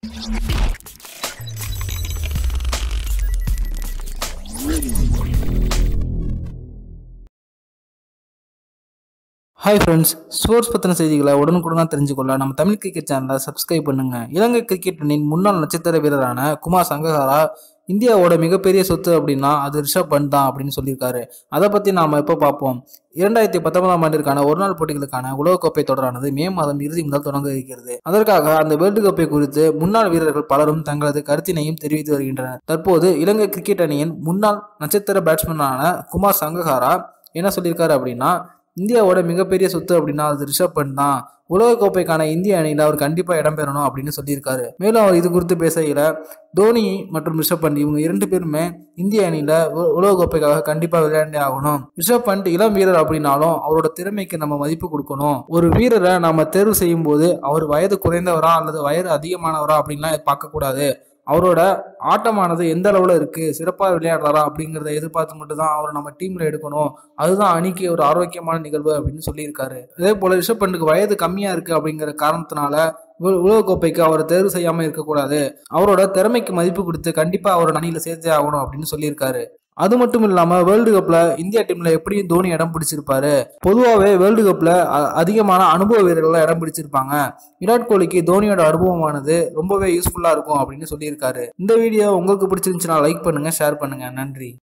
hi friends sports பற்றின செய்திகளை உடனுக்குடனாக தெரிஞ்சுக்கொள்ள நம்ம தமிழ் கிரிக்கெட் சேனலை சப்ஸ்கிரைப் பண்ணுங்க இலங்கை கிரிக்கெட் அணியின் முன்னாள் நட்சத்திர வீரரான குமார் சங்ககாரா இந்தியாவோட மிகப்பெரிய சொத்து அப்படின்னா அது ரிஷப் பண்ட் தான் அப்படின்னு சொல்லியிருக்காரு அதை பற்றி நாம் எப்போ பார்ப்போம் இரண்டாயிரத்தி பத்தொன்பதாம் ஆண்டிற்கான ஒருநாள் போட்டிகளுக்கான உலகக்கோப்பை தொடரானது மே மாதம் இறுதி முதல் தொடங்க இருக்கிறது அதற்காக அந்த வேர்ல்டு கப்பை குறித்து முன்னாள் வீரர்கள் பலரும் தங்களது கருத்தினையும் தெரிவித்து வருகின்றனர் தற்போது இலங்கை கிரிக்கெட் அணியின் முன்னாள் நட்சத்திர பேட்ஸ்மேனான குமார் சங்ககாரா என்ன சொல்லியிருக்காரு அப்படின்னா இந்தியாவோட மிகப்பெரிய சொத்து அப்படின்னா அது ரிஷப் பண்ட் தான் உலகக்கோப்பைக்கான இந்திய அணியில் அவர் கண்டிப்பாக இடம்பெறணும் அப்படின்னு சொல்லியிருக்காரு மேலும் அவர் இது குறித்து பேசுகையில் தோனி மற்றும் ரிஷப் பண்ட் இவங்க இரண்டு பேருமே இந்திய அணியில் உலகக்கோப்பைக்காக கண்டிப்பாக விளையாண்டே ஆகணும் ரிஷப் பண்ட் இளம் வீரர் அப்படின்னாலும் அவரோட திறமைக்கு நம்ம மதிப்பு கொடுக்கணும் ஒரு வீரரை நம்ம தேர்வு செய்யும் போது அவர் வயது குறைந்தவரா அல்லது வயது அதிகமானவரா அப்படின்லாம் பார்க்கக்கூடாது அவரோட ஆட்டமானது எந்த அளவில் இருக்குது சிறப்பாக விளையாடுறாரா அப்படிங்கிறத எதிர்பார்த்து மட்டும் தான் அவரை நம்ம டீமில் எடுக்கணும் அதுதான் அணிக்கு ஒரு ஆரோக்கியமான நிகழ்வு அப்படின்னு சொல்லியிருக்காரு அதே போல் ரிஷப் பண்டுக்கு வயது கம்மியாக இருக்குது அப்படிங்கிற காரணத்தினால உல- உலகக்கோப்பைக்கு அவரை தேர்வு செய்யாமல் இருக்கக்கூடாது அவரோட திறமைக்கு மதிப்பு கொடுத்து கண்டிப்பாக அவரோட அணியில் சேர்த்தே ஆகணும் அப்படின்னு சொல்லியிருக்காரு அது மட்டும் இல்லாமல் வேர்ல்டு கப்பில் இந்தியா டீமில் எப்படியும் தோனி இடம் பிடிச்சிருப்பாரு பொதுவாகவே வேர்ல்டு கப்பில் அதிகமான அனுபவ வீரர்கள்லாம் இடம் பிடிச்சிருப்பாங்க விராட் கோலிக்கு தோனியோட அனுபவமானது ரொம்பவே யூஸ்ஃபுல்லாக இருக்கும் அப்படின்னு சொல்லியிருக்காரு இந்த வீடியோ உங்களுக்கு பிடிச்சிருந்துச்சுன்னா லைக் பண்ணுங்கள் ஷேர் பண்ணுங்கள் நன்றி